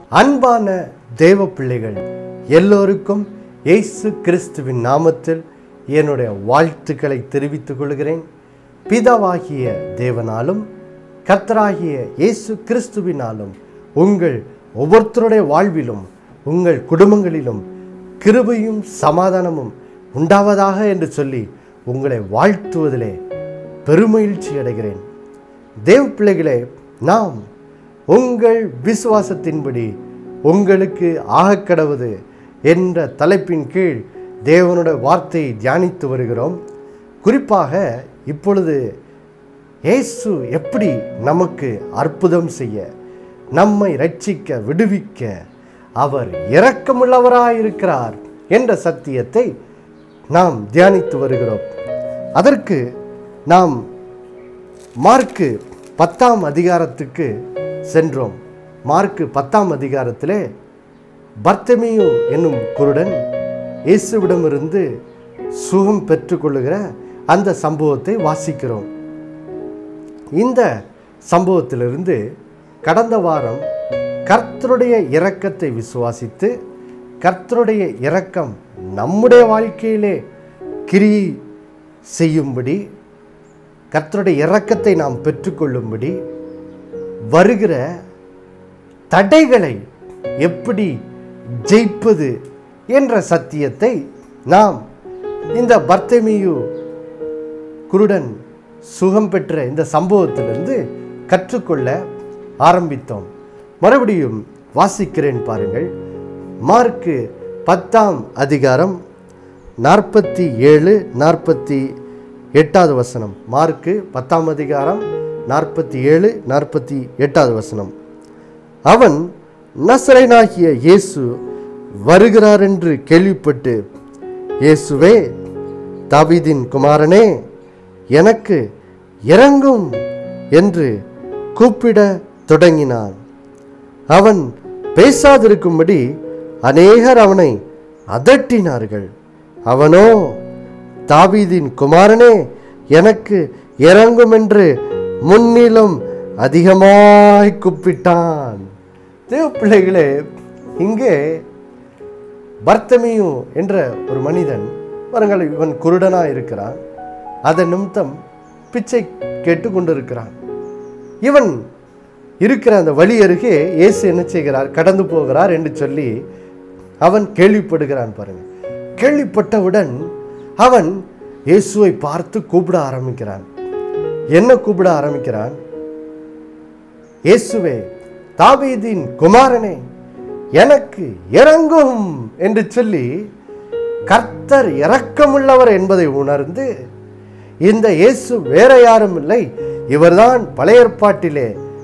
அன்பான தேவ பிள்ளைகள் எல்லோருக்கும் இயேசு கிறிஸ்துவின் நாமத்தில் என்னுடைய வாழ்த்துக்களை தெரிவித்துக் கொள்கிறேன் பிதாவாகிய தேவனாலும் கர்த்தராகிய இயேசு கிறிஸ்துவினாலும் உங்கள் ஒவ்வொருத்தருடைய வாழ்விலும் உங்கள் குடும்பங்களிலும் கிருபையும் சமாதானமும் உண்டாவதாக என்று சொல்லி உங்களை வாழ்த்துவதிலே பெருமகிழ்ச்சி அடைகிறேன் தேவ பிள்ளைகளே நாம் உங்கள் விசுவாசத்தின்படி உங்களுக்கு ஆகக்கடவுது என்ற தலைப்பின் கீழ் தேவனுடைய வார்த்தையை தியானித்து வருகிறோம் குறிப்பாக இப்பொழுது இயேசு எப்படி நமக்கு அற்புதம் செய்ய நம்மை ரட்சிக்க விடுவிக்க அவர் இரக்கமுள்ளவராயிருக்கிறார் என்ற சத்தியத்தை நாம் தியானித்து வருகிறோம் அதற்கு நாம் மார்க்கு பத்தாம் அதிகாரத்துக்கு சென்றோம் மார்க்கு பத்தாம் அதிகாரத்திலே பர்த்தமியு என்னும் குருடன் இயேசுவிடமிருந்து சுகம் பெற்றுக்கொள்ளுகிற அந்த சம்பவத்தை வாசிக்கிறோம் இந்த சம்பவத்திலிருந்து கடந்த வாரம் கர்த்தருடைய இரக்கத்தை விசுவாசித்து கர்த்தருடைய இரக்கம் நம்முடைய வாழ்க்கையிலே கிரியை செய்யும்படி கர்த்தருடைய இரக்கத்தை நாம் பெற்றுக்கொள்ளும்படி வருகிற தடைகளை எப்படி ஜெயிப்பது என்ற சத்தியத்தை நாம் இந்த பர்த்தமியு குருடன் சுகம் பெற்ற இந்த சம்பவத்திலிருந்து கற்றுக்கொள்ள ஆரம்பித்தோம் மறுபடியும் வாசிக்கிறேன் பாருங்கள் மார்க்கு பத்தாம் அதிகாரம் நாற்பத்தி ஏழு நாற்பத்தி எட்டாவது வசனம் மார்க்கு பத்தாம் அதிகாரம் நாற்பத்தி ஏழு நாற்பத்தி எட்டாவது வசனம் அவன் நசரேனாகிய இயேசு வருகிறார் என்று கேள்விப்பட்டு இயேசுவே தாவீதின் குமாரனே எனக்கு இறங்கும் என்று கூப்பிட தொடங்கினான் அவன் பேசாதிருக்கும்படி அநேகர் அவனை அதட்டினார்கள் அவனோ தாவீதின் குமாரனே எனக்கு இறங்கும் என்று முன்னிலும் அதிகமாய் கூப்பிட்டான் தேவ பிள்ளைகளே இங்கே பர்த்தமியு என்ற ஒரு மனிதன் பாருங்கள் இவன் குருடனா இருக்கிறான் அதன் நிமித்தம் பிச்சை கேட்டு கொண்டிருக்கிறான் இவன் இருக்கிற அந்த வழி அருகே இயேசு என்ன செய்கிறார் கடந்து போகிறார் என்று சொல்லி அவன் கேள்விப்படுகிறான் பாருங்க கேள்விப்பட்டவுடன் அவன் இயேசுவை பார்த்து கூப்பிட ஆரம்பிக்கிறான் என்ன கூப்பிட ஆரம்பிக்கிறான் இயேசுவே தாவீதின் குமாரனே எனக்கு இறங்கும் என்று சொல்லி கர்த்தர் இரக்கமுள்ளவர் என்பதை உணர்ந்து இந்த இயேசு வேற யாரும் இல்லை இவர்தான் பழைய ஏற்பாட்டிலே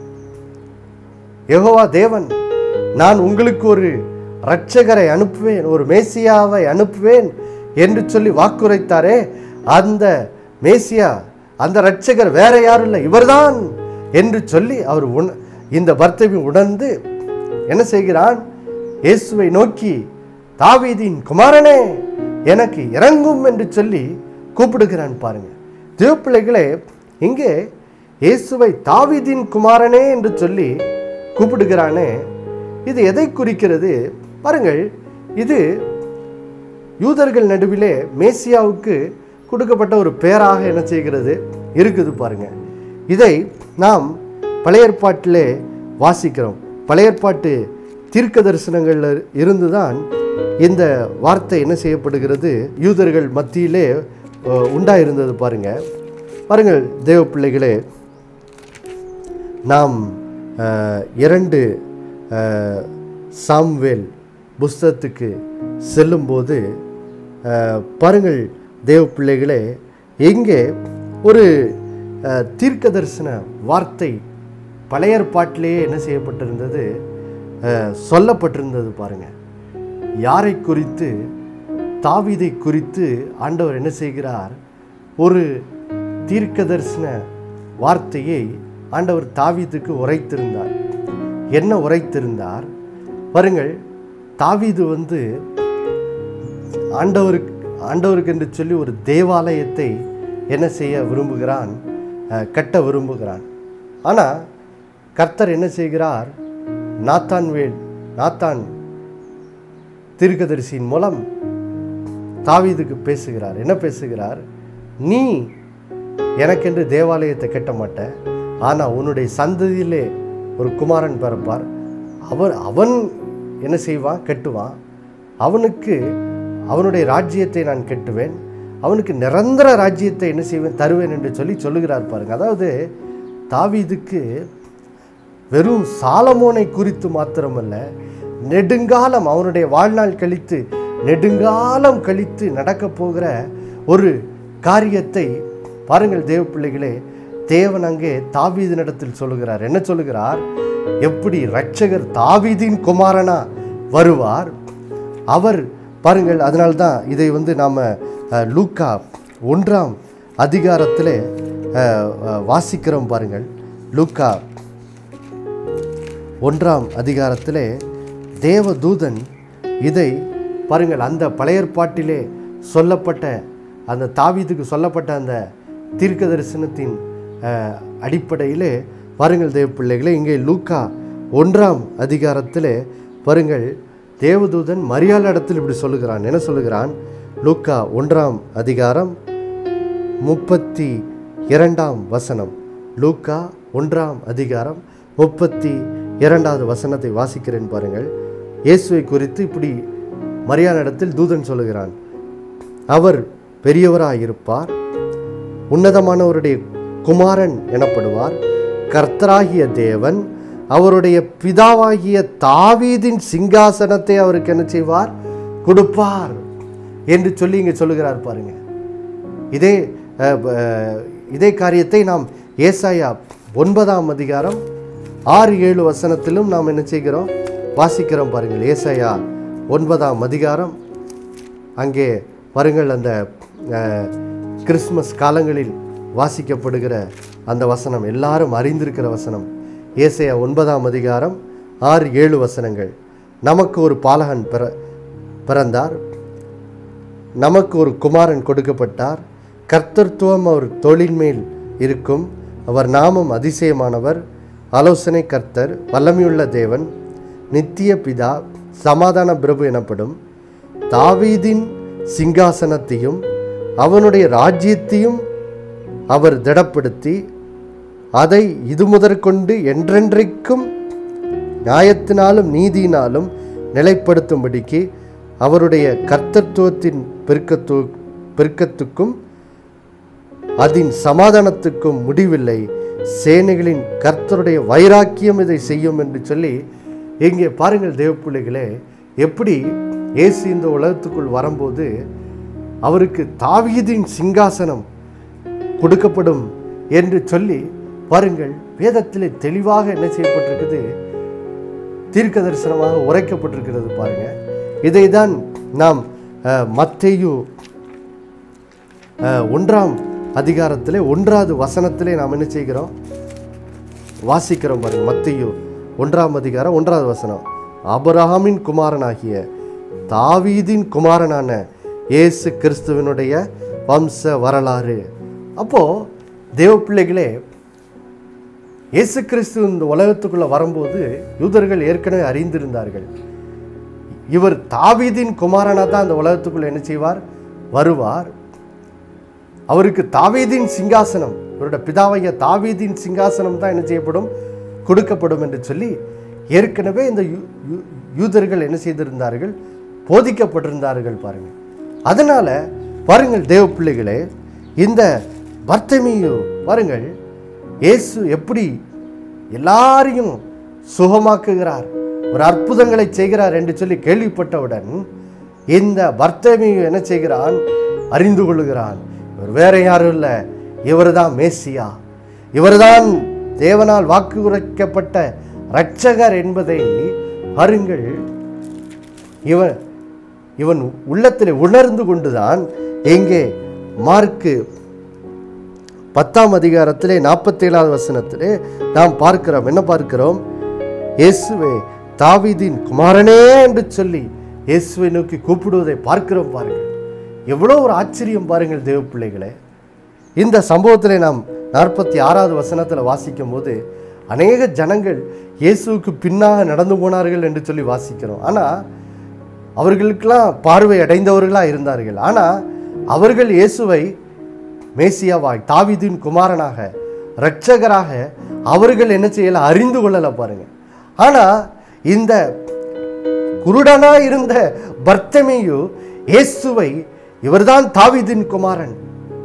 யெகோவா தேவன் நான் உங்களுக்கு ஒரு இரட்சகரை அனுப்புவேன் ஒரு மேசியாவை அனுப்புவேன் என்று சொல்லி வாக்குரைத்தாரே அந்த மேசியா அந்த இரட்சகர் வேற யாரும் இல்லை இவர்தான் என்று சொல்லி அவர் உண இந்த பர்த்தவி உணர்ந்து என்ன செய்கிறான் இயேசுவை நோக்கி தாவீதின் குமாரனே எனக்கு இறங்கும் என்று சொல்லி கூப்பிடுகிறான் பாருங்க தேவப்பிள்ளைகளே இங்கே இயேசுவை தாவீதின் குமாரனே என்று சொல்லி கூப்பிடுகிறானே இது எதை குறிக்கிறது பாருங்கள் இது யூதர்கள் நடுவிலே மேசியாவுக்கு கொடுக்கப்பட்ட ஒரு பெயராக என்ன செய்கிறது இருக்குது பாருங்க இதை நாம் பழைய ஏற்பாட்டிலே வாசிக்கிறோம் பழைய ஏற்பாட்டு தீர்க்க தரிசனங்களில் இருந்து தான் இந்த வார்த்தை என்ன செய்யப்படுகிறது யூதர்கள் மத்தியிலே அஹ், உண்டாயிருந்தது பாருங்க பாருங்கள் தேவ பிள்ளைகளே நாம் அஹ், இரண்டு அஹ், சாம்வேல் புஸ்தகத்துக்கு செல்லும்போது அஹ், பாருங்கள் தேவ பிள்ளைகளே இங்கே ஒரு அஹ், தீர்க்க தரிசன வார்த்தை பழைய ஏற்பாட்டிலேயே என்ன செய்யப்பட்டிருந்தது அஹ், சொல்லப்பட்டிருந்தது பாருங்க யாரை குறித்து தாவீதை குறித்து ஆண்டவர் என்ன செய்கிறார் ஒரு தீர்க்க தரிசன வார்த்தையை ஆண்டவர் தாவீதுக்கு உரைத்திருந்தார் என்ன உரைத்திருந்தார் பாருங்கள் தாவீது வந்து ஆண்டவருக்கு ஆண்டவருக்கு என்று சொல்லி ஒரு தேவாலயத்தை என்ன செய்ய விரும்புகிறான் அஹ், கட்ட விரும்புகிறான் ஆனால் கர்த்தர் என்ன செய்கிறார் நாத்தான்வேல் நாத்தான் தீர்க்கதரிசியின் மூலம் தாவீதுக்கு பேசுகிறார் என்ன பேசுகிறார் நீ எனக்கென்று தேவாலயத்தை கட்ட மாட்ட ஆனால் உன்னுடைய சந்ததியிலே ஒரு குமாரன் பிறப்பார் அவர் அவன் என்ன செய்வான் கட்டுவான் அவனுக்கு அவனுடைய ராஜ்யத்தை நான் கட்டுவேன் அவனுக்கு நிரந்தர ராஜ்யத்தை என்ன செய்வேன் தருவேன் என்று சொல்லி சொல்லுகிறார் பாருங்க அதாவது தாவீதுக்கு வெறும் சாலமோனை குறித்து மாத்திரமல்ல நெடுங்காலம் அவனுடைய வாழ்நாள் கழித்து நெடுங்காலம் கழித்து நடக்கப் போகிற ஒரு காரியத்தை பாருங்கள் தேவ பிள்ளைகளே தேவன் அங்கே தாவீதினிடத்தில் சொல்லுகிறார் என்ன சொல்லுகிறார் எப்படி இரட்சகர் தாவீதின் குமாரனா வருவார் அவர் பாருங்கள் அதனால்தான் இதை வந்து நாம் லூக்கா ஒன்றாம் அதிகாரத்திலே அஹ், அஹ், வாசிக்கிறோம் பாருங்கள் லூக்கா ஒன்றாம் அதிகாரத்திலே தேவதூதன் இதை பாருங்கள் அந்த பழைய ஏற்பாட்டிலே சொல்லப்பட்ட அந்த தாவீதுக்கு சொல்லப்பட்ட அந்த தீர்க்க தரிசனத்தின் அஹ், அடிப்படையிலே பாருங்கள் தேவ பிள்ளைகளே இங்கே லூக்கா ஒன்றாம் அதிகாரத்திலே பாருங்கள் தேவதூதன் மரியாதை இடத்தில் இப்படி சொல்லுகிறான் என்ன சொல்லுகிறான் லூக்கா ஒன்றாம் அதிகாரம் முப்பத்தி இரண்டாம் வசனம் லூக்கா ஒன்றாம் அதிகாரம் முப்பத்தி இரண்டாவது வசனத்தை வாசிக்கிறேன் பாருங்கள் இயேசுவை குறித்து இப்படி மரியாதையிடத்தில் தூதன் சொல்லுகிறான் அவர் பெரியவராயிருப்பார் உன்னதமானவருடைய குமாரன் எனப்படுவார் கர்த்தராகிய தேவன் அவருடைய பிதாவாகிய தாவீதின் சிங்காசனத்தை அவருக்கு என்ன செய்வார் கொடுப்பார் என்று சொல்லி இங்கே சொல்லுகிறார் பாருங்க இதே அஹ், அஹ், இதே காரியத்தை நாம் ஏசாயா ஒன்பதாம் அதிகாரம் ஆறு ஏழு வசனத்திலும் நாம் என்ன செய்கிறோம் வாசிக்கிறோம் பாருங்கள் ஏசாயா ஒன்பதாம் அதிகாரம் அங்கே பாருங்கள் அந்த அஹ், கிறிஸ்மஸ் காலங்களில் வாசிக்கப்படுகிற அந்த வசனம் எல்லாரும் அறிந்திருக்கிற வசனம் ஏசாயா ஒன்பதாம் அதிகாரம் ஆறு ஏழு வசனங்கள் நமக்கு ஒரு பாலகன் பிற பிறந்தார் நமக்கு ஒரு குமாரன் கொடுக்கப்பட்டார் கர்த்தர்த்துவம் அவர் தோளின் மேல் இருக்கும் அவர் நாமம் அதிசயமானவர் ஆலோசனை கர்த்தர் வல்லமையுள்ள தேவன் நித்திய பிதா சமாதான பிரபு எனப்படும் தாவீதின் சிங்காசனத்தையும் அவனுடைய ராஜ்யத்தையும் அவர் திடப்படுத்தி அதை இது முதற்கொண்டு என்றென்றைக்கும் நியாயத்தினாலும் நீதியினாலும் நிலைப்படுத்தும்படிக்கு அவருடைய கர்த்தத்துவத்தின் பெருக்கத்து பெருக்கத்துக்கும் அதன் சமாதானத்துக்கும் முடிவில்லை சேனைகளின் கர்த்தருடைய வைராக்கியம் இதை செய்யும் என்று சொல்லி இங்கே பாருங்கள் தேவப்பிள்ளைகளே எப்படி இயேசு இந்த உலகத்துக்குள் வரும்போது அவருக்கு தாவீதின் சிங்காசனம் கொடுக்கப்படும் என்று சொல்லி பாருங்கள் வேதத்திலே தெளிவாக என்ன செய்யப்பட்டிருக்குது தீர்க்க தரிசனமாக உரைக்கப்பட்டிருக்கிறது பாருங்க இதை தான் நாம் அஹ், மத்தேயு அஹ், ஒன்றாம் அதிகாரத்திலே ஒன்றாவது வசனத்திலே நாம் என்ன செய்கிறோம் வாசிக்கிறோம் பாருங்க மத்தேயு ஒன்றாம் அதிகாரம் ஒன்றாவது வசனம் ஆபிரகாமின் குமாரனாகிய தாவீதின் குமாரனான இயேசு கிறிஸ்துவனுடைய வம்ச வரலாறு அப்போ தேவ பிள்ளைகளே இயேசு கிறிஸ்து இந்த உலகத்துக்குள்ள வரும்போது யூதர்கள் ஏற்கனவே அறிந்திருந்தார்கள் இவர் தாவீதின் குமாரனா தான் அந்த உலகத்துக்குள்ள என்ன செய்வார் வருவார் அவருக்கு தாவீதின் சிங்காசனம் இவருடைய பிதாவைய தாவீதின் சிங்காசனம் தான் என்ன செய்யப்படும் கொடுக்கப்படும் என்று சொல்லி ஏற்கனவே இந்த யூ- யூ- யூதர்கள் என்ன செய்திருந்தார்கள் போதிக்கப்பட்டிருந்தார்கள் பாருங்க அதனால பாருங்கள் தேவ பிள்ளைகளே இந்த பர்த்தமியு பாருங்கள் இயேசு எப்படி எல்லாரையும் சுகமாக்குகிறார் ஒரு அற்புதங்களை செய்கிறார் என்று சொல்லி கேள்விப்பட்டவுடன் இந்த பர்த்தமியு என்ன செய்கிறான் அறிந்து கொள்ளுகிறான் இவர் வேற யாரும் இல்லை இவர்தான் மேசியா இவர்தான் தேவனால் வாக்கு உரைக்கப்பட்ட இரட்சகர் என்பதை பாருங்கள் இவன் இவன் உள்ளத்தில் உணர்ந்து கொண்டுதான் எங்கே மார்க்கு பத்தாம் அதிகாரத்திலே நாற்பத்தேழாவது வசனத்திலே நாம் பார்க்கிறோம் என்ன பார்க்கிறோம் இயேசுவே தாவீதின் குமாரனே என்று சொல்லி இயேசுவை நோக்கி கூப்பிடுவதை பார்க்கிறோம் பாருங்கள் எவ்வளோ ஒரு ஆச்சரியம் பாருங்கள் தேவ பிள்ளைகளே இந்த சம்பவத்திலே நாம் நாற்பத்தி ஆறாவது வசனத்தில் வாசிக்கும் போது அநேக ஜனங்கள் இயேசுவுக்கு பின்னாக நடந்து போனார்கள் என்று சொல்லி வாசிக்கிறோம் ஆனால் அவர்களுக்கெல்லாம் பார்வை அடைந்தவர்களாக இருந்தார்கள் ஆனால் அவர்கள் இயேசுவை மேசியாவாய் தாவீதின் குமாரனாக இரட்சகராக அவர்கள் என்ன செய்யல அறிந்து கொள்ளல பாருங்க ஆனால் இந்த குருடனா இருந்த பர்த்தமேயு இயேசுவை இவர்தான் தாவீதின் குமாரன்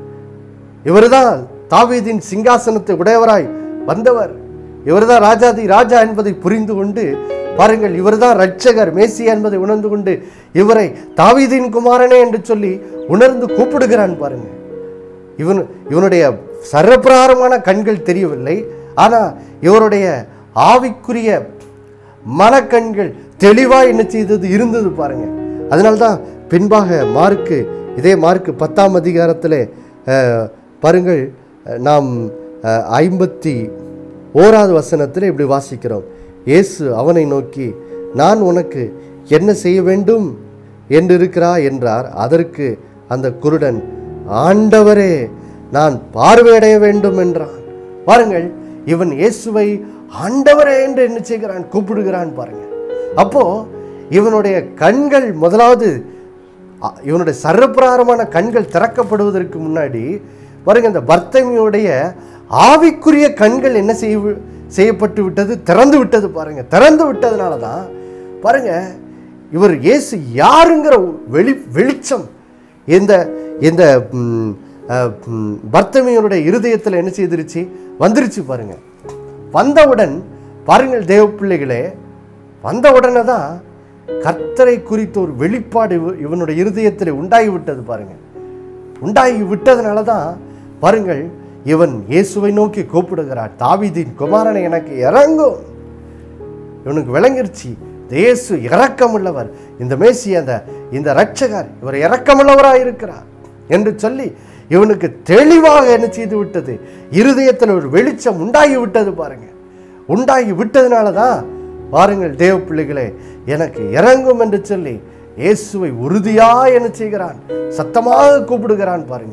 இவர்தான் தாவீதின் சிங்காசனத்தை உடையவராய் வந்தவர் இவர்தான் ராஜாதி ராஜா என்பதை புரிந்து கொண்டு பாருங்கள் இவர்தான் ரட்சகர் மேசியா என்பதை உணர்ந்து கொண்டு இவரை தாவீதின் குமாரனே என்று சொல்லி உணர்ந்து கூப்பிடுகிறான் பாருங்க இவன் இவனுடைய சர்வப்பிரகாரமான கண்கள் தெரியவில்லை ஆனால் இவருடைய ஆவிக்குரிய மனக்கண்கள் தெளிவாக என்ன செய்தது இருந்தது பாருங்க அதனால்தான் பின்பாக மார்க்கு இதே மார்க்கு பத்தாம் அதிகாரத்தில் பாருங்கள் அஹ், நாம் அஹ், ஐம்பத்தி ஓராவது வசனத்தில் இப்படி வாசிக்கிறோம் இயேசு அவனை நோக்கி நான் உனக்கு என்ன செய்ய வேண்டும் என்று இருக்கிறா என்றார் அதற்கு அந்த குருடன் ஆண்டவரே நான் பார்வையடைய வேண்டும் என்றான் பாருங்கள் இவன் இயேசுவை ஆண்டவரே என்று என்ன செய்கிறான் கூப்பிடுகிறான் பாருங்க அப்போ இவனுடைய கண்கள் முதலாவது அ- இவனுடைய சர்வப்பிரகாரமான கண்கள் திறக்கப்படுவதற்கு முன்னாடி பாருங்க இந்த பர்த்தமியுடைய ஆவிக்குரிய கண்கள் என்ன செய்ய செய்யப்பட்டு விட்டது திறந்து விட்டது பாருங்க திறந்து விட்டதுனால தான் பாருங்க இவர் இயேசு யாருங்கிற வெளி வெளிச்சம் இந்த இந்த ம், அஹ், ம், பர்த்தமியனுடைய இருதயத்தில் என்ன செய்திருச்சு வந்துருச்சு பாருங்க வந்தவுடன் பாருங்கள் தேவ பிள்ளைகளே வந்த உடனே தான் கர்த்தரை குறித்த ஒரு வெளிப்பாடு இவ- இவனுடைய இருதயத்தில் உண்டாகி விட்டது பாருங்க உண்டாகி விட்டதுனால தான் பாருங்கள் இவன் இயேசுவை நோக்கி கூப்பிடுகிறான் தாவீதின் குமாரனை எனக்கு இறங்கும் இவனுக்கு விளங்கிருச்சு இந்த இயேசு இரக்கமுள்ளவர் இந்த மேசி அந்த இந்த ரட்சகர் இவர் இரக்கமுள்ளவராக இருக்கிறார் என்று சொல்லி இவனுக்கு தெளிவாக என்ன செய்து விட்டது இருதயத்தில் ஒரு வெளிச்சம் உண்டாகி விட்டது பாருங்க உண்டாகி விட்டதுனால தான் பாருங்கள் தேவ பிள்ளைகளே எனக்கு இறங்கும் என்று சொல்லி இயேசுவை உறுதியாக என்ன செய்கிறான் சத்தமாக கூப்பிடுகிறான் பாருங்க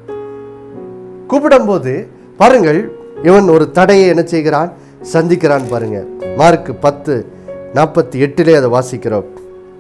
கூப்பிடும்போது பாருங்கள் இவன் ஒரு தடையை என்ன செய்கிறான் சந்திக்கிறான் பாருங்க மார்க் பத்து நாற்பத்தி எட்டிலே அதை வாசிக்கிறோம்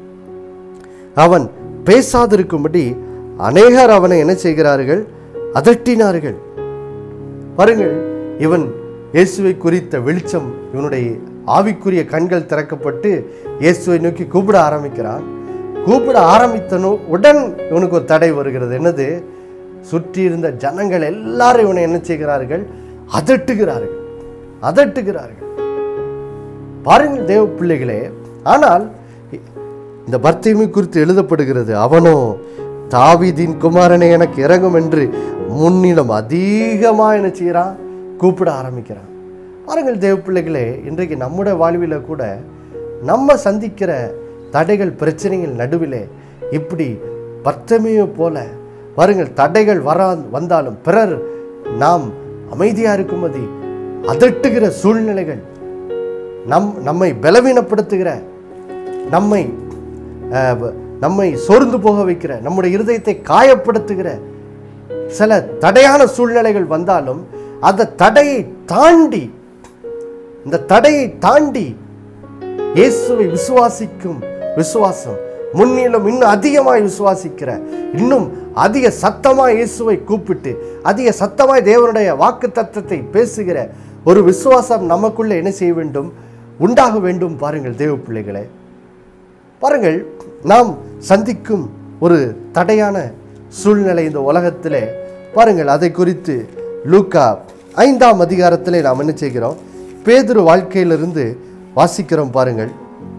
அவன் பேசாதிருக்கும்படி அநேகர் அவனை என்ன செய்கிறார்கள் அதட்டினார்கள் பாருங்கள் இவன் இயேசுவை குறித்த வெளிச்சம் இவனுடைய ஆவிக்குரிய கண்கள் திறக்கப்பட்டு இயேசுவை நோக்கி கூப்பிட ஆரம்பிக்கிறான் கூப்பிட ஆரம்பித்தனோ உடன் இவனுக்கு ஒரு தடை வருகிறது என்னது சுற்றி இருந்த ஜனங்கள் எல்லாரும் இவனை என்ன செய்கிறார்கள் அதட்டுகிறார்கள் அதட்டுகிறார்கள் பாருங்கள் தேவ பிள்ளைகளே ஆனால் இந்த பர்த்தேமி குறித்து எழுதப்படுகிறது அவனோ தாவீதின் குமாரனை எனக்கு இறங்கும் என்று முன்னிடம் அதிகமாக என்ன செய்கிறான் கூப்பிட ஆரம்பிக்கிறான் பாருங்கள் தேவ பிள்ளைகளே இன்றைக்கு நம்முடைய வாழ்வில் கூட நம்ம சந்திக்கிற தடைகள் பிரச்சனைகள் நடுவிலே இப்படி பர்த்தமையோ போல பாருங்கள் தடைகள் வரா வந்தாலும் பிறர் நாம் அமைதியாக இருக்கும்போது அதட்டுகிற சூழ்நிலைகள் நம் நம்மை பலவீனப்படுத்துகிற நம்மை அஹ், நம்மை சோர்ந்து போக வைக்கிற நம்முடைய இருதயத்தை காயப்படுத்துகிற சில தடையான சூழ்நிலைகள் வந்தாலும் அந்த தடையை தாண்டி இந்த தடையை தாண்டி இயேசுவை விசுவாசிக்கும் விசுவாசம் முன்னிலும் இன்னும் அதிகமாய் விசுவாசிக்கிற இன்னும் அதிக சத்தமாய் இயேசுவை கூப்பிட்டு அதிக சத்தமாய் தேவனுடைய வாக்கு தத்தத்தை பேசுகிற ஒரு விசுவாசம் நமக்குள்ள என்ன செய்ய வேண்டும் உண்டாக வேண்டும் பாருங்கள் தேவ பிள்ளைகளே பாருங்கள் நாம் சந்திக்கும் ஒரு தடையான சூழ்நிலை இந்த உலகத்திலே பாருங்கள் அதை குறித்து லூக்கா ஐந்தாம் அதிகாரத்திலே நாம் என்ன செய்கிறோம் பேதுரு வாழ்க்கையிலிருந்து வாசிக்கிறோம் பாருங்கள்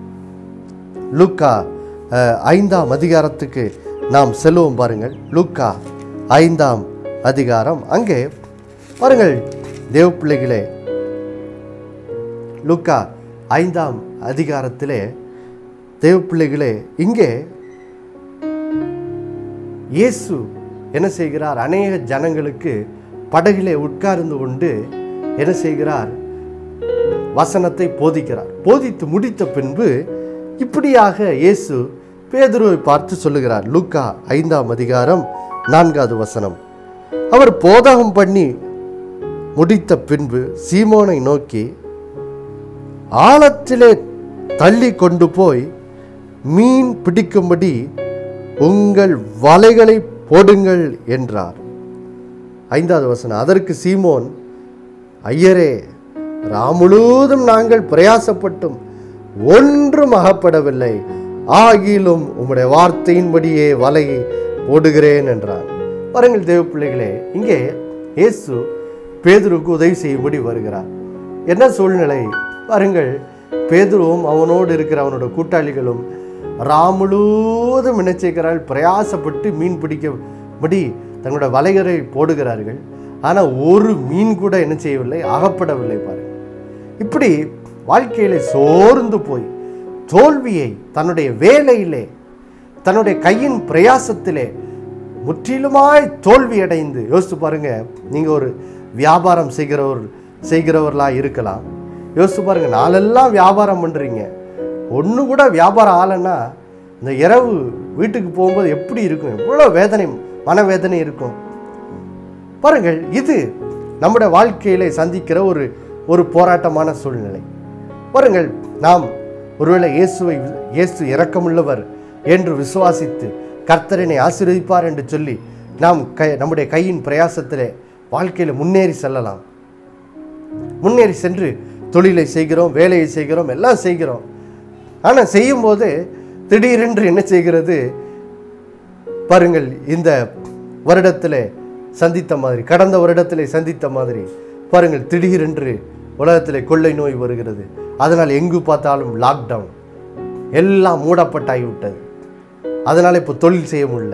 லூக்கா அஹ், ஐந்தாம் அதிகாரத்துக்கு நாம் செல்லுவோம் பாருங்கள் லூக்கா ஐந்தாம் அதிகாரம் அங்கே பாருங்கள் தேவ பிள்ளைகளே லூக்கா ஐந்தாம் அதிகாரத்திலே தேவ பிள்ளைகளே இங்கே இயேசு என்ன செய்கிறார் அநேக ஜனங்களுக்கு படகிலே உட்கார்ந்து கொண்டு என்ன செய்கிறார் வசனத்தை போதிக்கிறார் போதித்து முடித்த பின்பு இப்படியாக இயேசு பேதுருவை பார்த்து சொல்லுகிறார் லூக்கா ஐந்தாம் அதிகாரம் நான்காவது வசனம் அவர் போதகம் பண்ணி முடித்த பின்பு சீமோனை நோக்கி ஆழத்திலே தள்ளி கொண்டு போய் மீன் பிடிக்கும்படி உங்கள் வலைகளை போடுங்கள் என்றார் ஐந்தாவது வசனம் அதற்கு சீமோன் ஐயரே ராமுழுவதும் நாங்கள் பிரயாசப்பட்டும் ஒன்றும் அகப்படவில்லை ஆகிலும் உம்முடைய வார்த்தையின்படியே வலையை போடுகிறேன் என்றார் பாருங்கள் தேவ பிள்ளைகளே இங்கே இயேசு பேதுருக்கு உதவி செய்யும்படி வருகிறார் என்ன சூழ்நிலை பாருங்கள் பேதுருவும் அவனோடு இருக்கிற அவனோட கூட்டாளிகளும் ராமுழுவதும் என்ன செய்கிறார்கள் பிரயாசப்பட்டு மீன் பிடிக்கபடி தங்களோட வலைகளை போடுகிறார்கள் ஆனால் ஒரு மீன் கூட என்ன செய்யவில்லை அகப்படவில்லை பாருங்கள் இப்படி வாழ்க்கையில சோர்ந்து போய் தோல்வியை தன்னுடைய வேலையிலே தன்னுடைய கையின் பிரயாசத்திலே முற்றிலுமாய் தோல்வி அடைந்து யோசித்து பாருங்க நீங்க ஒரு வியாபாரம் செய்கிறவர் செய்கிறவர்களா இருக்கலாம் யோசித்து பாருங்க நாளெல்லாம் வியாபாரம் பண்றீங்க ஒன்று கூட வியாபாரம் ஆகலைன்னா இந்த இரவு வீட்டுக்கு போகும்போது எப்படி இருக்கும் எவ்வளோ வேதனை மனவேதனை இருக்கும் பாருங்கள் இது நம்முடைய வாழ்க்கையிலே சந்திக்கிற ஒரு ஒரு போராட்டமான சூழ்நிலை பாருங்கள் நாம் ஒருவேளை இயேசுவை இயேசு இரக்கமுள்ளவர் என்று விசுவாசித்து கர்த்தரனை ஆசீர்வதிப்பார் என்று சொல்லி நாம் கை நம்முடைய கையின் பிரயாசத்திலே வாழ்க்கையில் முன்னேறி செல்லலாம் முன்னேறி சென்று தொழிலை செய்கிறோம் வேலையை செய்கிறோம் எல்லாம் செய்கிறோம் ஆனால் செய்யும்போது திடீரென்று என்ன செய்கிறது பாருங்கள் இந்த வருடத்திலே சந்தித்த மாதிரி கடந்த வருடத்திலே சந்தித்த மாதிரி பாருங்கள் திடீரென்று உலகத்திலே கொள்ளை நோய் வருகிறது அதனால் எங்கு பார்த்தாலும் லாக்டவுன் எல்லாம் மூடப்பட்டாகிவிட்டது அதனால் இப்போ தொழில் செய்ய முடியல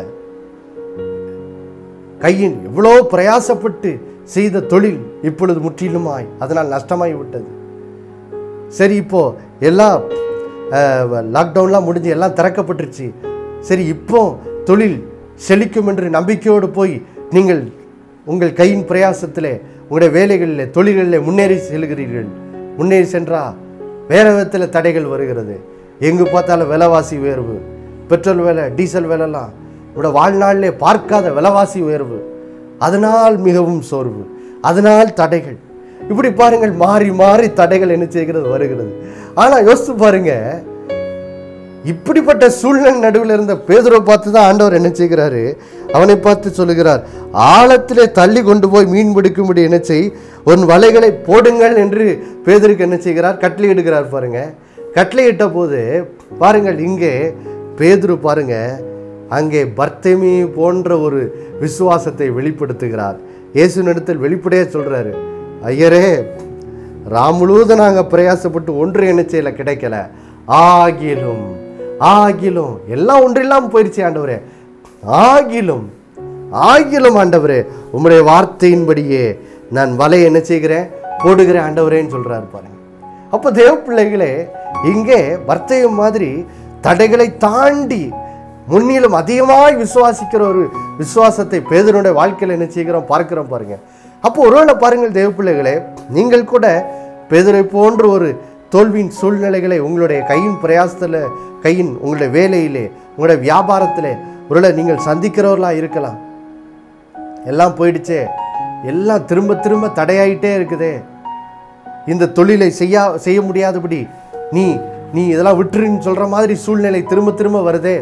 கையின் எவ்வளோ பிரயாசப்பட்டு செய்த தொழில் இப்பொழுது முற்றிலுமாய் அதனால் நஷ்டமாகி விட்டது சரி இப்போ எல்லாம் லாக்டவுன்லாம் முடிஞ்சு எல்லாம் திறக்கப்பட்டுருச்சு சரி இப்போ தொழில் செழிக்கும் என்று நம்பிக்கையோடு போய் நீங்கள் உங்கள் கையின் பிரயாசத்திலே உங்களுடைய வேலைகளில் தொழில்களில் முன்னேறி செல்கிறீர்கள் முன்னேறி சென்றா வேற விதத்தில் தடைகள் வருகிறது எங்கு பார்த்தாலும் விலைவாசி உயர்வு பெட்ரோல் விலை டீசல் விலைலாம் உங்களோட வாழ்நாளிலே பார்க்காத விலைவாசி உயர்வு அதனால் மிகவும் சோர்வு அதனால் தடைகள் இப்படி பாருங்கள் மாறி மாறி தடைகள் என்ன செய்கிறது வருகிறது ஆனால் யோசித்து பாருங்க இப்படிப்பட்ட சூழ்நிலை நடுவில் இருந்த பேதுரை பார்த்து தான் ஆண்டவர் என்ன செய்கிறாரு அவனை பார்த்து சொல்லுகிறார் ஆழத்திலே தள்ளி கொண்டு போய் மீன் பிடிக்கும்படி என்ன செய் உன் வலைகளை போடுங்கள் என்று பேதருக்கு என்ன செய்கிறார் கட்டளையிடுகிறார் பாருங்க கட்டளையிட்ட போது பாருங்கள் இங்கே பேதுரு பாருங்க அங்கே பர்த்தமி போன்ற ஒரு விசுவாசத்தை வெளிப்படுத்துகிறார் இயேசு நடத்தில் வெளிப்படையாக சொல்றாரு ஐயரே ராம் முழுவதும் நாங்கள் பிரயாசப்பட்டு ஒன்று என்ன செய்யல கிடைக்கல ஆகிலும் ஆகிலும் எல்லாம் ஒன்றில்லாமல் போயிடுச்சு ஆண்டவரே ஆகிலும் ஆகிலும் ஆண்டவரே உம்முடைய வார்த்தையின்படியே நான் வலை என்ன செய்கிறேன் போடுகிறேன் ஆண்டவரேன்னு சொல்றாரு பாருங்க அப்போ தேவ பிள்ளைகளே இங்கே வர்த்தகம் மாதிரி தடைகளை தாண்டி முன்னிலும் அதிகமாய் விசுவாசிக்கிற ஒரு விசுவாசத்தை பேதனுடைய வாழ்க்கையில் என்ன செய்கிறோம் பார்க்கிறோம் பாருங்க அப்போ ஒருவேளை பாருங்கள் தேவ பிள்ளைகளே நீங்கள் கூட பேதுரை போன்ற ஒரு தோல்வியின் சூழ்நிலைகளை உங்களுடைய கையின் பிரயாசத்தில் கையின் உங்களுடைய வேலையிலே உங்களுடைய வியாபாரத்திலே ஒருவேளை நீங்கள் சந்திக்கிறவர்களாக இருக்கலாம் எல்லாம் போயிடுச்சே எல்லாம் திரும்ப திரும்ப தடையாயிட்டே இருக்குதே இந்த தொழிலை செய்ய செய்ய முடியாதபடி நீ நீ இதெல்லாம் விட்டுருன்னு சொல்ற மாதிரி சூழ்நிலை திரும்ப திரும்ப வருதே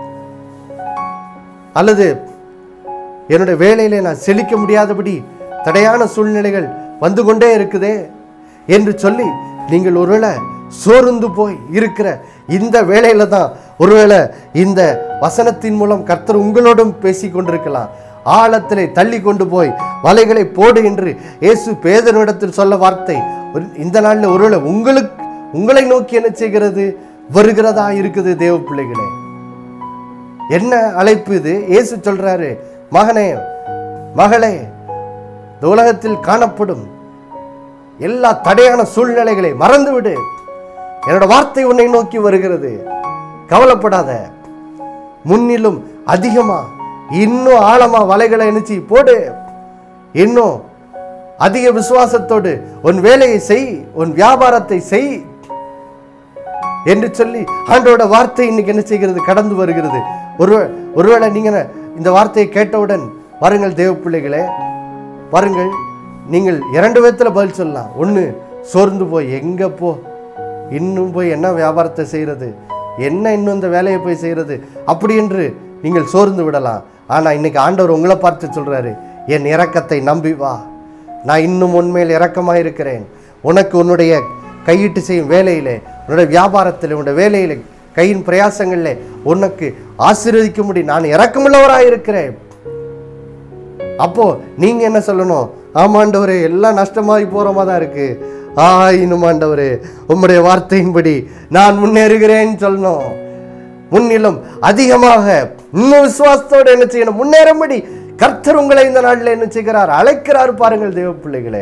அல்லது என்னுடைய வேலையில நான் செழிக்க முடியாதபடி தடையான சூழ்நிலைகள் வந்து கொண்டே இருக்குதே என்று சொல்லி நீங்கள் ஒருவேளை சோர்ந்து போய் இருக்கிற இந்த வேளையில தான் ஒருவேளை இந்த வசனத்தின் மூலம் கர்த்தர் உங்களோடும் பேசி கொண்டிருக்கலாம் ஆழத்திலே தள்ளி கொண்டு போய் வலைகளை போடு என்று இயேசு பேதனிடத்தில் சொல்ல வார்த்தை ஒரு- இந்த நாளில் ஒருவேளை உங்களுக்கு உங்களை நோக்கி என்ன செய்கிறது வருகிறதா இருக்குது தேவ பிள்ளைகளே என்ன அழைப்பு இது இயேசு சொல்றாரு மகனே மகளே இந்த உலகத்தில் காணப்படும் எல்லா தடையான சூழ்நிலைகளை மறந்துவிடு என்னோட வார்த்தை உன்னை நோக்கி வருகிறது கவலைப்படாத முன்னிலும் அதிகமா இன்னும் ஆழமா வலைகளை இணைச்சி போடு இன்னும் அதிக விசுவாசத்தோடு உன் வேலையை செய் உன் வியாபாரத்தை செய் என்று சொல்லி ஆண்டோட வார்த்தை இன்னைக்கு என்ன செய்கிறது கடந்து வருகிறது ஒரு ஒருவேளை நீங்க இந்த வார்த்தையை கேட்டவுடன் வாருங்கள் தேவ பிள்ளைகளே பாருங்கள் நீங்கள் இரண்டு விதத்தில் பதில் சொல்லலாம் ஒன்று சோர்ந்து போய் எங்கே போ இன்னும் போய் என்ன வியாபாரத்தை செய்கிறது என்ன இன்னும் இந்த வேலையை போய் செய்கிறது அப்படி என்று நீங்கள் சோர்ந்து விடலாம் ஆனால் இன்னைக்கு ஆண்டவர் உங்களை பார்த்து சொல்றாரு என் இரக்கத்தை நம்பி வா நான் இன்னும் உண்மையில் இரக்கமாக இருக்கிறேன் உனக்கு உன்னுடைய கையிட்டு செய்யும் வேலையிலே உன்னுடைய வியாபாரத்தில் உன்னுடைய வேலையிலே கையின் பிரயாசங்களிலே உனக்கு ஆசீர்வதிக்கும்படி நான் இரக்கமுள்ளவராக இருக்கிறேன் அப்போ நீங்க என்ன சொல்லணும் ஆமாண்டவரே எல்லாம் நஷ்டமாகி போற தான் இருக்கு ஆயினும் ஆண்டவரே உம்முடைய வார்த்தையின்படி நான் முன்னேறுகிறேன்னு சொல்லணும் முன்னிலும் அதிகமாக இன்னும் விசுவாசத்தோடு என்ன செய்யணும் முன்னேறும்படி கர்த்தர் உங்களை இந்த நாளில் என்ன செய்கிறார் அழைக்கிறார் பாருங்கள் தேவ பிள்ளைகளே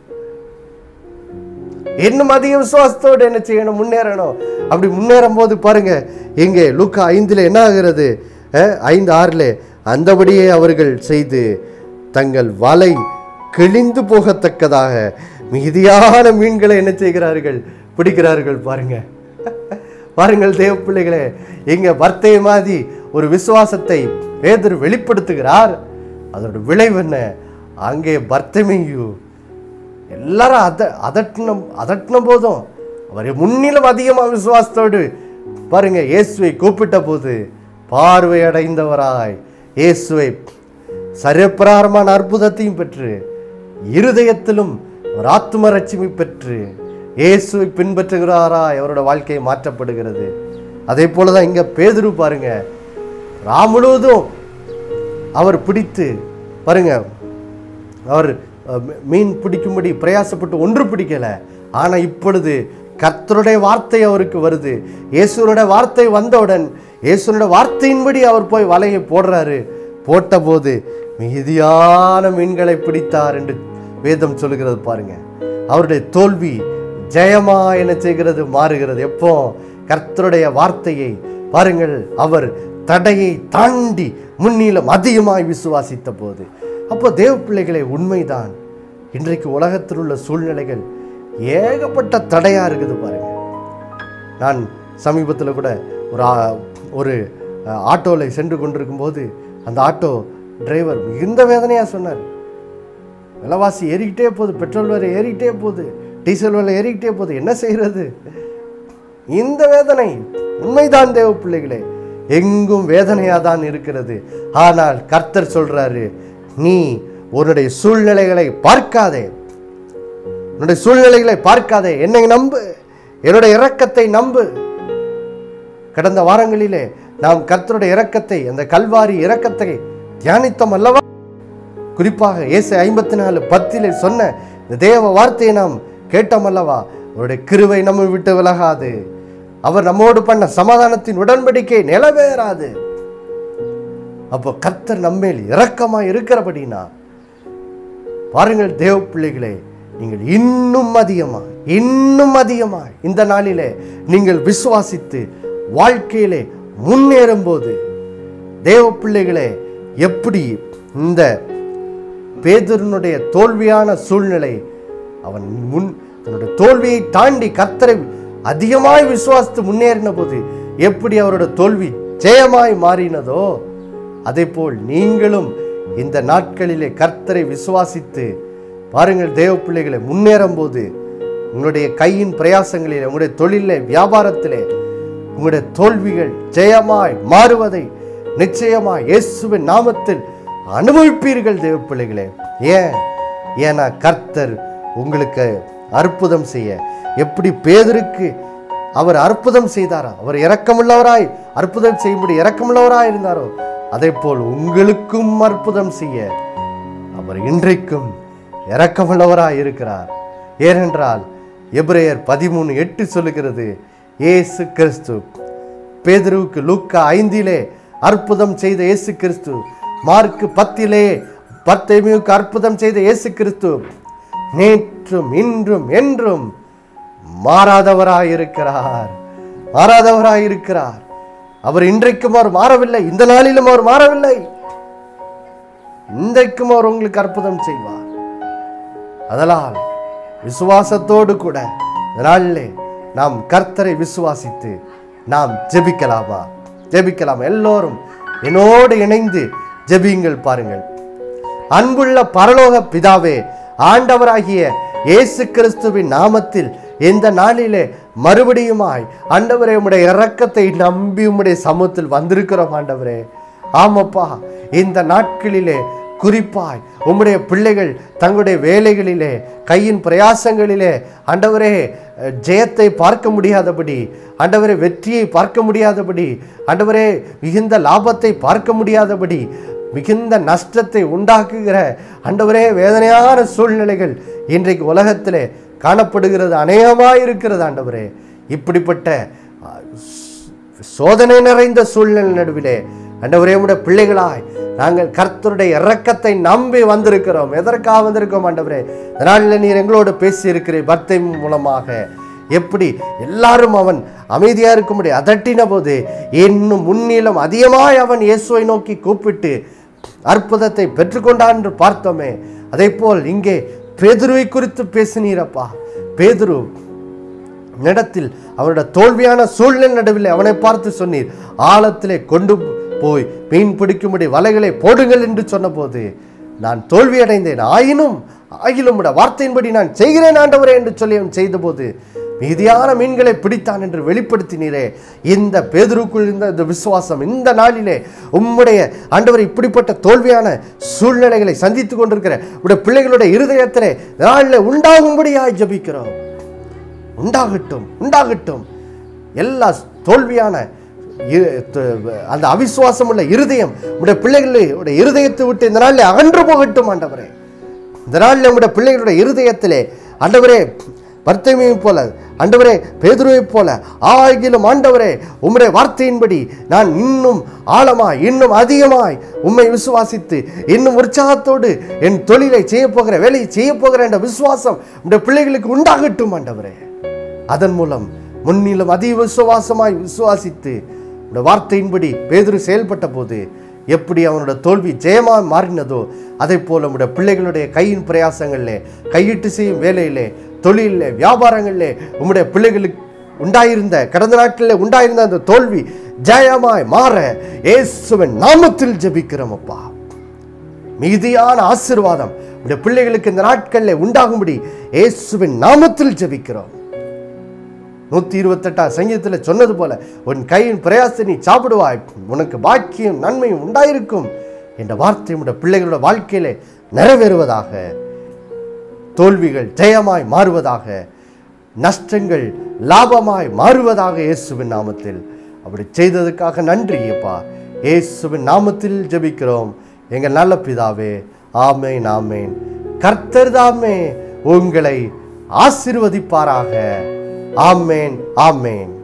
இன்னும் அதிக விசுவாசத்தோடு என்ன செய்யணும் முன்னேறணும் அப்படி முன்னேறும் போது பாருங்க எங்கே லூக்கா ஐந்தில் என்ன ஆகிறது அஹ், ஐந்து ஆறில் அந்தபடியே அவர்கள் செய்து தங்கள் வலை கிழிந்து போகத்தக்கதாக மிகுதியான மீன்களை என்ன செய்கிறார்கள் பிடிக்கிறார்கள் பாருங்க பாருங்கள் தேவ பிள்ளைகளே இங்க வர்த்தைய மாதிரி ஒரு விசுவாசத்தை பேதர் வெளிப்படுத்துகிறார் அதோட விளைவு என்ன அங்கே பர்த்தமையு எல்லாரும் அத அதட்டினம் அதட்டின போதும் அவர் முன்னிலும் அதிகமாக விசுவாசத்தோடு பாருங்க இயேசுவை கூப்பிட்ட போது பார்வை அடைந்தவராய் இயேசுவை சரிப்பிரகாரமான அற்புதத்தையும் பெற்று இருதயத்திலும் ஒரு ஆத்தும ரட்சிமை பெற்று இயேசுவை பின்பற்றுகிறாராய் அவரோட வாழ்க்கை மாற்றப்படுகிறது அதே போல தான் இங்க பேதுரு பாருங்க ரா முழுவதும் அவர் பிடித்து பாருங்க அவர் அஹ், மீ- மீன் பிடிக்கும்படி பிரயாசப்பட்டு ஒன்று பிடிக்கல ஆனா இப்பொழுது கர்த்தருடைய வார்த்தை அவருக்கு வருது இயேசுனுடைய வார்த்தை வந்தவுடன் இயேசுனுடைய வார்த்தையின்படி அவர் போய் வலையை போடுறாரு போட்டபோது மிகுதியான மீன்களை பிடித்தார் என்று வேதம் சொல்லுகிறது பாருங்க அவருடைய தோல்வி ஜெயமா என்ன செய்கிறது மாறுகிறது எப்போ கர்த்தருடைய வார்த்தையை பாருங்கள் அவர் தடையை தாண்டி முன்னிலும் அதிகமாய் விசுவாசித்த போது அப்போ தேவ பிள்ளைகளே உண்மைதான் இன்றைக்கு உலகத்தில் உள்ள சூழ்நிலைகள் ஏகப்பட்ட தடையா இருக்குது பாருங்க நான் சமீபத்தில் கூட ஒரு ஆ- ஒரு ஆட்டோவில் சென்று கொண்டிருக்கும்போது அந்த ஆட்டோ டிரைவர் மிகுந்த வேதனையாக சொன்னார் விலைவாசி ஏறிக்கிட்டே போகுது பெட்ரோல் விலை ஏறிக்கிட்டே போகுது டீசல் விலை ஏறிக்கிட்டே போகுது என்ன செய்கிறது இந்த வேதனை உண்மைதான் தேவ பிள்ளைகளே எங்கும் வேதனையாக தான் இருக்கிறது ஆனால் கர்த்தர் சொல்றாரு நீ உன்னுடைய சூழ்நிலைகளை பார்க்காதே உன்னுடைய சூழ்நிலைகளை பார்க்காதே என்னை நம்பு என்னுடைய இரக்கத்தை நம்பு கடந்த வாரங்களிலே நாம் கர்த்தருடைய இரக்கத்தை அந்த கல்வாரி இரக்கத்தை தியானித்தோம் அல்லவா குறிப்பாக இயேசு ஐம்பத்தி நாலு பத்திலே சொன்ன இந்த தேவ வார்த்தையை நாம் கேட்டோம் அல்லவா அவருடைய கிருவை நம்ம விட்டு விலகாது அவர் நம்மோடு பண்ண சமாதானத்தின் உடன்படிக்கை நிலவேறாது அப்போ கர்த்தர் நம்மேல் இரக்கமா இருக்கிறபடினா பாருங்கள் தேவ பிள்ளைகளே நீங்கள் இன்னும் அதிகமாக இன்னும் அதிகமாக இந்த நாளிலே நீங்கள் விசுவாசித்து வாழ்க்கையிலே முன்னேறும் போது தேவ பிள்ளைகளே எப்படி இந்த பேதுருனுடைய தோல்வியான சூழ்நிலை அவன் முன் தன்னுடைய தோல்வியை தாண்டி கர்த்தரை அதிகமாய் விசுவாசித்து முன்னேறின போது எப்படி அவரோட தோல்வி ஜெயமாய் மாறினதோ அதேபோல் நீங்களும் இந்த நாட்களிலே கர்த்தரை விசுவாசித்து பாருங்கள் தேவ பிள்ளைகளை முன்னேறும் போது உங்களுடைய கையின் பிரயாசங்களிலே உங்களுடைய தொழிலே வியாபாரத்திலே உங்களுடைய தோல்விகள் ஜெயமாய் மாறுவதை நிச்சயமாய் இயேசுவின் நாமத்தில் அனுபவிப்பீர்கள் தேவ பிள்ளைகளே ஏன் ஏன்னா கர்த்தர் உங்களுக்கு அற்புதம் செய்ய எப்படி பேதருக்கு அவர் அற்புதம் செய்தாரா அவர் இரக்கமுள்ளவராய் அற்புதம் செய்யும்படி இரக்கமுள்ளவராய் இருந்தாரோ அதே போல் உங்களுக்கும் அற்புதம் செய்ய அவர் இன்றைக்கும் இரக்கமுள்ளவராய் இருக்கிறார் ஏனென்றால் எபிரேயர் பதிமூணு எட்டு சொல்லுகிறது இயேசு கிறிஸ்து பேதுருவுக்கு லூக்கா ஐந்திலே அற்புதம் செய்த இயேசு கிறிஸ்து மார்க்கு பத்திலே பத்தேமியுக்கு அற்புதம் செய்த இயேசு கிறிஸ்து நேற்றும் இன்றும் என்றும் மாறாதவராய் இருக்கிறார் மாறாதவராய் இருக்கிறார் அவர் இன்றைக்கும் அவர் மாறவில்லை இந்த நாளிலும் அவர் மாறவில்லை இன்றைக்கும் அவர் உங்களுக்கு அற்புதம் செய்வார் அதனால் விசுவாசத்தோடு கூட இந்த நாளிலே நாம் கர்த்தரை விசுவாசித்து நாம் ஜெபிக்கலாமா ஜெபிக்கலாம் எல்லோரும் என்னோடு இணைந்து ஜெபியுங்கள் பாருங்கள் அன்புள்ள பரலோக பிதாவே ஆண்டவராகிய இயேசு கிறிஸ்துவின் நாமத்தில் இந்த நாளிலே மறுபடியுமாய் ஆண்டவரே உம்முடைய இரக்கத்தை நம்பி உம்முடைய சமூகத்தில் வந்திருக்கிறோம் ஆண்டவரே ஆமாப்பா இந்த நாட்களிலே குறிப்பாய் உம்முடைய பிள்ளைகள் தங்களுடைய வேலைகளிலே கையின் பிரயாசங்களிலே ஆண்டவரே அஹ், ஜெயத்தை பார்க்க முடியாதபடி ஆண்டவரே வெற்றியை பார்க்க முடியாதபடி ஆண்டவரே மிகுந்த லாபத்தை பார்க்க முடியாதபடி மிகுந்த நஷ்டத்தை உண்டாக்குகிற ஆண்டவரே வேதனையான சூழ்நிலைகள் இன்றைக்கு உலகத்திலே காணப்படுகிறது அநேகமாக இருக்கிறது ஆண்டவரே இப்படிப்பட்ட அஹ், சோதனை நிறைந்த சூழ்நிலை நடுவிலே ஆண்டவரே உம்முடைய பிள்ளைகளாய் நாங்கள் கர்த்தருடைய இரக்கத்தை நம்பி வந்திருக்கிறோம் எதற்காக வந்திருக்கோம் ஆண்டவரே இதனால் நீர் எங்களோடு பேசி இருக்கிறீர் வார்த்தை மூலமாக எப்படி எல்லாரும் அவன் அமைதியா இருக்கும்படி அதட்டின போது இன்னும் முன்னிலும் அதிகமாய் அவன் இயேசுவை நோக்கி கூப்பிட்டு அற்புதத்தை பெற்றுக்கொண்டான் என்று பார்த்தோமே அதே போல் இங்கே பேதுருவை குறித்து பேசினீரப்பா பேதுரு இடத்தில் அவனோட தோல்வியான சூழ்நிலை நடுவில் அவனை பார்த்து சொன்னீர் ஆழத்திலே கொண்டு போய் மீன் பிடிக்கும்படி வலைகளை போடுங்கள் என்று சொன்னபோது நான் தோல்வி அடைந்தேன் ஆயினும் ஆகிலும் உம்முடைய வார்த்தையின்படி நான் செய்கிறேன் ஆண்டவரே என்று சொல்லி அவன் செய்தபோது மீதியான மீன்களை பிடித்தான் என்று வெளிப்படுத்தினீரே இந்த பேதுருக்குள் இருந்த இந்த விசுவாசம் இந்த நாளிலே உம்முடைய ஆண்டவர் இப்படிப்பட்ட தோல்வியான சூழ்நிலைகளை சந்தித்துக் கொண்டிருக்கிற உடைய பிள்ளைகளுடைய இருதயத்திலே இந்த நாளிலே உண்டாகும்படியாய் ஜெபிக்கிறோம் உண்டாகட்டும் உண்டாகட்டும் எல்லா தோல்வியான இரு- த- அந்த அவிசுவாசம் உள்ள இருதயம் உடைய பிள்ளைகளுடைய இருதயத்தை விட்டு இந்த நாளில் அகன்று போகட்டும் ஆண்டவரே இந்த நாளில் உடைய பிள்ளைகளுடைய இருதயத்திலே ஆண்டவரே பர்த்தமையை போல ஆண்டவரே பேதுருவைப் போல ஆகிலும் ஆண்டவரே உம்முடைய வார்த்தையின்படி நான் இன்னும் ஆழமாய் இன்னும் அதிகமாய் உம்மை விசுவாசித்து இன்னும் உற்சாகத்தோடு என் தொழிலை செய்ய போகிற வேலையை செய்ய போகிற என்ற விசுவாசம் உடைய பிள்ளைகளுக்கு உண்டாகட்டும் ஆண்டவரே அதன் மூலம் முன்னிலும் அதி விசுவாசமாய் விசுவாசித்து உடைய வார்த்தையின்படி பேதுரு செயல்பட்ட போது எப்படி அவனோட தோல்வி ஜெயமாக மாறினதோ அதை போல உடைய பிள்ளைகளுடைய கையின் பிரயாசங்களிலே கையிட்டு செய்யும் வேலையிலே தொழிலிலே வியாபாரங்களிலே உம்முடைய பிள்ளைகளுக்கு உண்டாயிருந்த கடந்த நாட்களில் உண்டாயிருந்த அந்த தோல்வி ஜெயமாய் மாற இயேசுவின் நாமத்தில் ஜெபிக்கிறோம் அப்பா மிகுதியான ஆசீர்வாதம் உடைய பிள்ளைகளுக்கு இந்த நாட்களில் உண்டாகும்படி இயேசுவின் நாமத்தில் ஜெபிக்கிறோம் நூற்றி இருபத்தெட்டாம் சங்கீதத்தில் சொன்னது போல உன் கையின் பிரயாசத்தை நீ சாப்பிடுவாய் உனக்கு பாக்கியம் நன்மையும் உண்டாயிருக்கும் என்ற வார்த்தை உடைய பிள்ளைகளோட வாழ்க்கையிலே நிறைவேறுவதாக தோல்விகள் ஜெயமாய் மாறுவதாக நஷ்டங்கள் லாபமாய் மாறுவதாக இயேசுவின் நாமத்தில் அப்படி செய்ததுக்காக நன்றி அப்பா இயேசுவின் நாமத்தில் ஜெபிக்கிறோம் எங்கள் நல்ல பிதாவே ஆமேன் ஆமேன் கர்த்தர் தாமே உங்களை ஆசீர்வதிப்பாராக ஆமேன் ஆமேன்